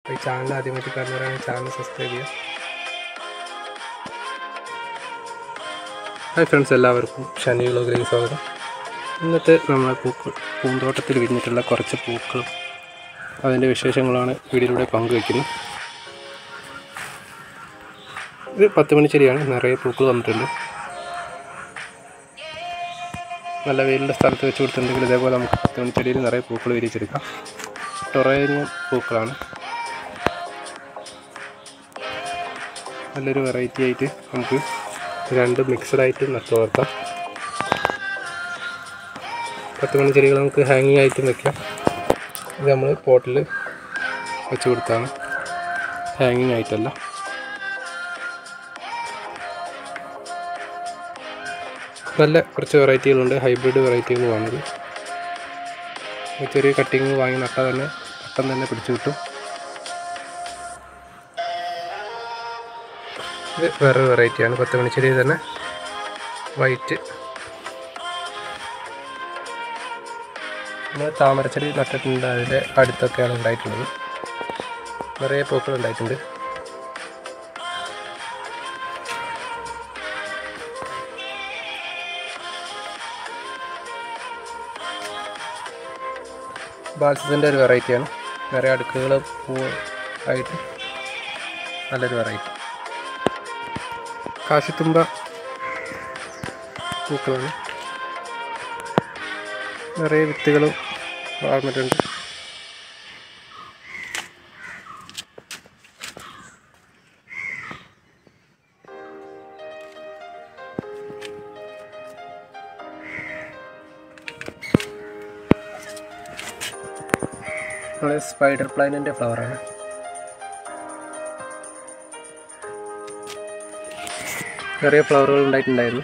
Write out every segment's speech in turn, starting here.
അപ്പോൾ ഈ ചാനൽ ആദ്യമായിട്ട് കാണുന്നവരാണെങ്കിൽ ചാനൽ സബ്സ്ക്രൈബ് ചെയ്യുക ഹായ് ഫ്രണ്ട്സ് എല്ലാവർക്കും ഷനി വ്ലോഗിലേക്ക് സ്വാഗതം ഇന്നത്തെ നമ്മളെ പൂക്കൾ പൂന്തോട്ടത്തിൽ വിരിഞ്ഞിട്ടുള്ള കുറച്ച് പൂക്കളും അതിൻ്റെ വിശേഷങ്ങളാണ് വീഡിയോയിലൂടെ പങ്കുവയ്ക്കുന്നത് ഇത് പത്ത് മണിച്ചെടിയാണ് നിറയെ പൂക്കൾ വന്നിട്ടുണ്ട് നല്ല വെയിലുള്ള സ്ഥലത്ത് വെച്ച് കൊടുത്തിട്ടുണ്ടെങ്കിൽ ഇതേപോലെ നമുക്ക് പത്ത് മണിച്ചെടിയിൽ നിറയെ പൂക്കൾ വിരിച്ചെടുക്കാം ടൊറേനിയം പൂക്കളാണ് നല്ലൊരു വെറൈറ്റി ആയിട്ട് നമുക്ക് രണ്ട് മിക്സഡ് ആയിട്ട് നട്ടു വളർത്താം പത്ത് മണി ചെടികൾ നമുക്ക് ഹാങ്ങിങ് ആയിട്ടും വെക്കാം ഇത് നമ്മൾ പോട്ടിൽ വെച്ച് കൊടുത്താണ് ഹാങ്ങിങ് ആയിട്ടല്ല നല്ല കുറച്ച് വെറൈറ്റികളുണ്ട് ഹൈബ്രിഡ് വെറൈറ്റികളുമാണിത് ചെറിയ കട്ടിങ് വാങ്ങി നട്ടാൽ തന്നെ പെട്ടെന്ന് തന്നെ പിടിച്ചു കിട്ടും ഇത് വേറൊരു വെറൈറ്റിയാണ് പത്ത് മണിച്ചെടി തന്നെ വൈറ്റ് നമ്മൾ താമരച്ചെടി നട്ടിട്ടുണ്ട് അതിൻ്റെ അടുത്തൊക്കെയാണ് ഉണ്ടായിട്ടുള്ളത് നിറയെ പൂക്കൾ ഉണ്ടായിട്ടുണ്ട് ബാൽസത്തിൻ്റെ ഒരു വെറൈറ്റിയാണ് നിറയെ അടുക്കുകൾ പൂ ആയിട്ട് നല്ലൊരു വെറൈറ്റി കാശിത്തുമ്പ പൂക്കളാണ് നിറയെ വിത്തുകളും വളർന്നിട്ടുണ്ട് നമ്മുടെ സ്പൈഡർ പ്ലാന്റിൻ്റെ ഫ്ലവറാണ് നിറയെ ഫ്ലവറുകൾ ഉണ്ടായിട്ടുണ്ടായിരുന്നു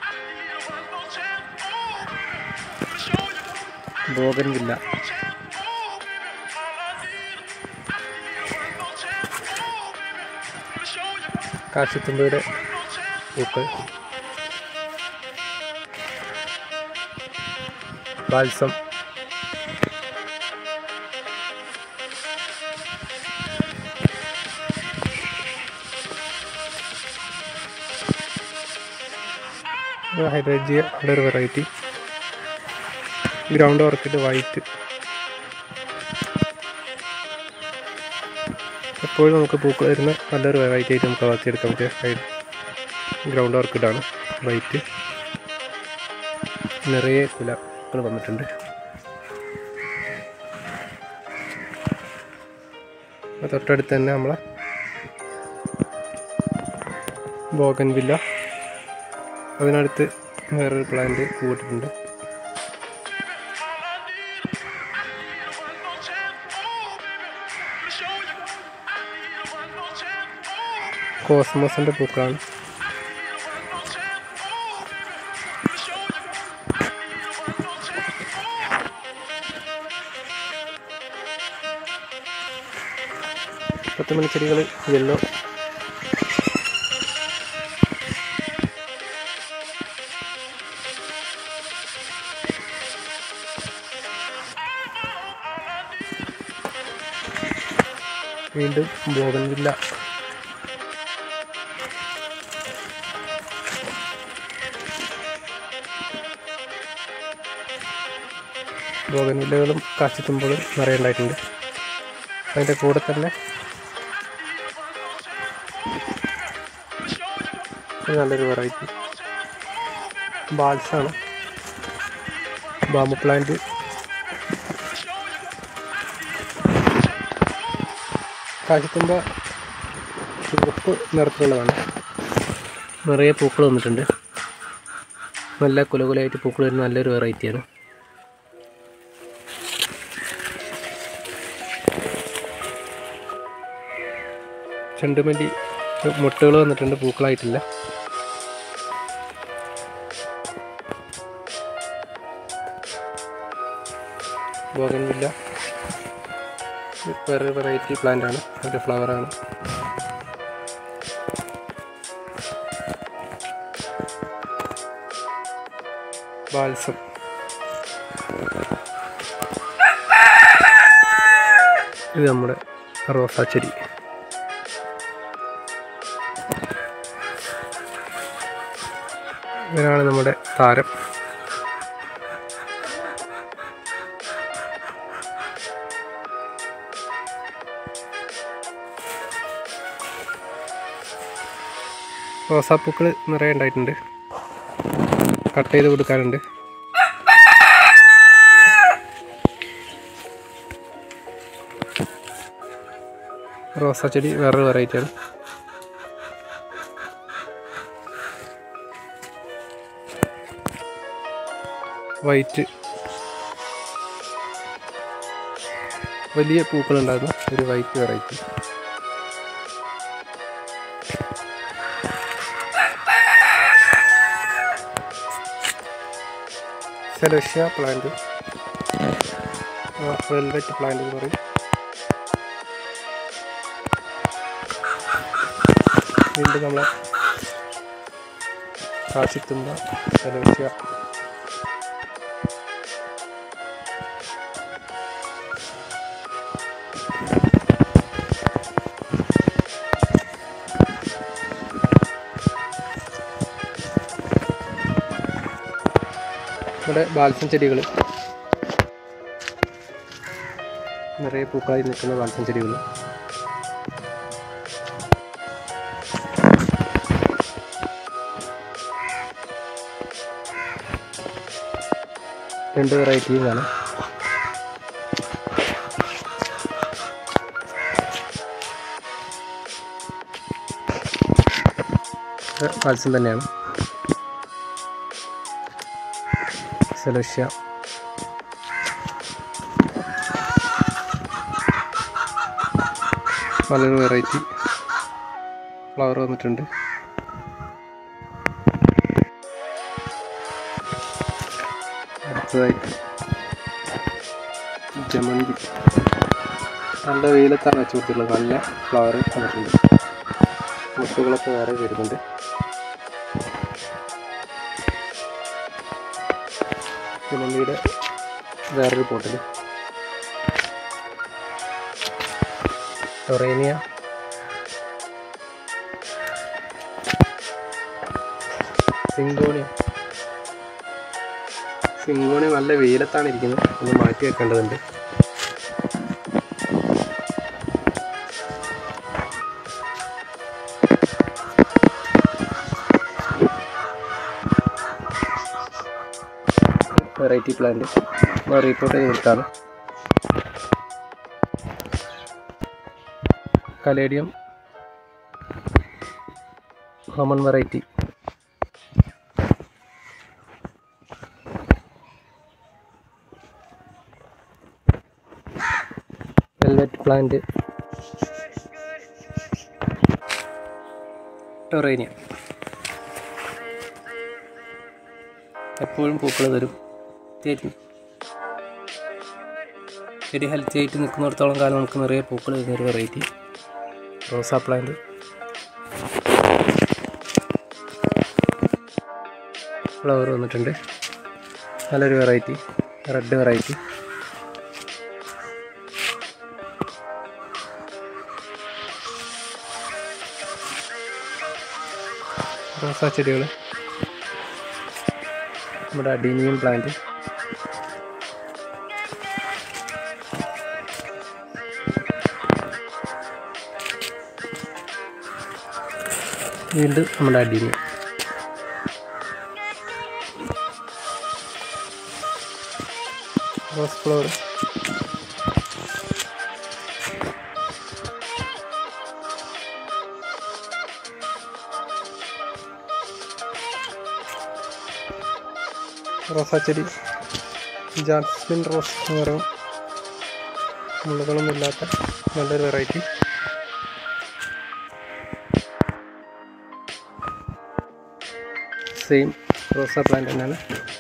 ബോഗൻ വില്ല കാശിത്തുമ്പയുടെ പൂക്കൾ ബാൽസം ഹൈഡ്രേജിയ ഒരു വെറൈറ്റി ഗ്രൗണ്ട് ഓർക്കിഡ് വൈറ്റ് എപ്പോഴും നമുക്ക് പൂക്കൾ വരുന്ന നല്ലൊരു വെറൈറ്റി ആയിട്ട് നമുക്ക് വളർത്തിയെടുക്കാൻ പറ്റിയ ഹൈഡ് ഗ്രൗണ്ട് ഓർക്കിഡാണ് വൈറ്റ് നിറയെ കുലകൾ വന്നിട്ടുണ്ട് തൊട്ടടുത്ത് തന്നെ നമ്മളെ ബോഗൻ വില്ല അതിനടുത്ത് വേറൊരു പ്ലാന്റ് പൂവിട്ടിട്ടുണ്ട് കോസ്മോസിൻ്റെ പൂക്കളാണ് പത്ത് മണിച്ചെടികൾ യെല്ലോ വീണ്ടും ബോഗൻവില്ല ബോഗൻവില്ലകളും കാച്ചിത്തുമ്പോഴും നിറയെ ഉണ്ടായിട്ടുണ്ട് അതിൻ്റെ കൂടെ തന്നെ ഇത് നല്ലൊരു വെറൈറ്റി ബാൾസാണ് ബാമ്പു പ്ലാന്റ് കാശിത്തുമ്പ ചുവപ്പ് നിറത്തിലുള്ളതാണ് നിറയെ പൂക്കൾ വന്നിട്ടുണ്ട് നല്ല കുലകുലയായിട്ട് പൂക്കൾ വരുന്ന നല്ലൊരു വെറൈറ്റിയാണ് ചെണ്ടുമല്ലി മുട്ടുകൾ വന്നിട്ടുണ്ട് പൂക്കളായിട്ടില്ല ബോഗൻവില്ല വേറെ വെറൈറ്റി പ്ലാന്റ് ആണ് അതിൻ്റെ ഫ്ലവറാണ് ബാൽസം ഇത് നമ്മുടെ റോസാച്ചെടി ഇവരാണ് നമ്മുടെ താരം റോസാപ്പൂക്കൾ നിറയെ ഉണ്ടായിട്ടുണ്ട് കട്ട് ചെയ്ത് കൊടുക്കാനുണ്ട് റോസാ ചെടി വേറൊരു വെറൈറ്റിയാണ് വൈറ്റ് വലിയ പൂക്കളുണ്ടാകുന്ന ഒരു white variety celosia plant velvet plant എന്ന് പറയും വീണ്ടും നമ്മളെ കാശിത്തുമ്പ സെലഷ്യ നമ്മുടെ ബാൽസം ചെടികൾ നിറയെ പൂക്കളായി നിൽക്കുന്ന ബാൽസം ചെടികൾ രണ്ട് വെറൈറ്റിയും കാണാം ഇത് ബാൽസം തന്നെയാണ് സെലഷ്യ നല്ലൊരു വെറൈറ്റി ഫ്ലവർ വന്നിട്ടുണ്ട് അടുത്തതായിട്ട് ജമന്തി നല്ല വെയിലത്താണ് വെച്ച് കൊടുത്തിട്ടുള്ളത് നല്ല ഫ്ലവർ വന്നിട്ടുണ്ട് മുട്ടുകളൊക്കെ വേറെ വരുന്നുണ്ട് ജമന്തിയുടെ വേറൊരു പോട്ടിൽ ടൊറേനിയ സിങ്കോണിയ സിങ്കോണി നല്ല വെയിലത്താണ് ഇരിക്കുന്നത് ഒന്ന് മാറ്റി വെക്കേണ്ടതുണ്ട് വെറൈറ്റി പ്ലാന്റ് റിപ്പോർട്ട് ചെയ്ത് കൊടുത്താണ് caladium common variety velvet plant torenia എപ്പോഴും പൂക്കൾ തരും തരും ചെടി ഹെൽത്തി ആയിട്ട് നിൽക്കുന്നിടത്തോളം കാലം നമുക്ക് നിറയെ പൂക്കൾ തരുന്ന ഒരു വെറൈറ്റി റോസാ പ്ലാന്റ് ഫ്ലവർ വന്നിട്ടുണ്ട് നല്ലൊരു വെറൈറ്റി റെഡ് വെറൈറ്റി റോസാ ചെടികൾ നമ്മുടെ അഡീനിയം പ്ലാന്റ് വീണ്ടും നമ്മുടെ അഡീനിയം റോസ് ഫ്ലവർ റോസാച്ചെടി ജാസ്മിൻ റോസ് എന്ന് പറയും മുള്ളുകളൊന്നും ഇല്ലാത്ത നല്ലൊരു വെറൈറ്റി സെയിം റോസാ പ്ലാന്റ് തന്നെയാണ്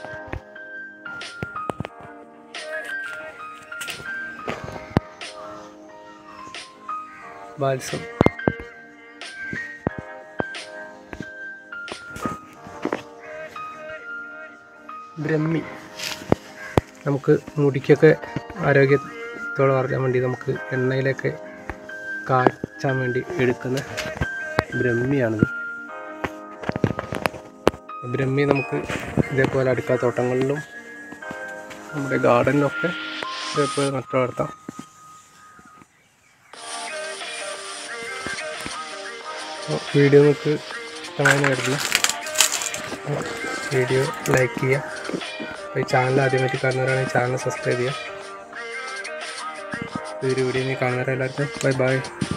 ബാൽസം ബ്രഹ്മി നമുക്ക് മുടിക്കൊക്കെ ആരോഗ്യത്തോടെ വളരാൻ വേണ്ടി നമുക്ക് എണ്ണയിലൊക്കെ കാച്ചാൻ വേണ്ടി എടുക്കുന്ന ബ്രഹ്മിയാണിത് ബ്രഹ്മി നമുക്ക് ഇതേപോലെ അടുക്കളത്തോട്ടങ്ങളിലും നമ്മുടെ ഗാർഡനിലൊക്കെ ഇതേപോലെ നട്ടു വളർത്താം അപ്പോൾ വീഡിയോ നിങ്ങൾക്ക് ഇഷ്ടമായെന്ന് കരുതുന്നു അപ്പോൾ വീഡിയോ ലൈക്ക് ചെയ്യുക അപ്പോൾ ഈ ചാനൽ ആദ്യമായിട്ട് കാണുന്നവരാണെങ്കിൽ ചാനൽ സബ്സ്ക്രൈബ് ചെയ്യുക ഈ ഒരു വീഡിയോ കാണുന്നവരെല്ലാവർക്കും ബൈ ബൈ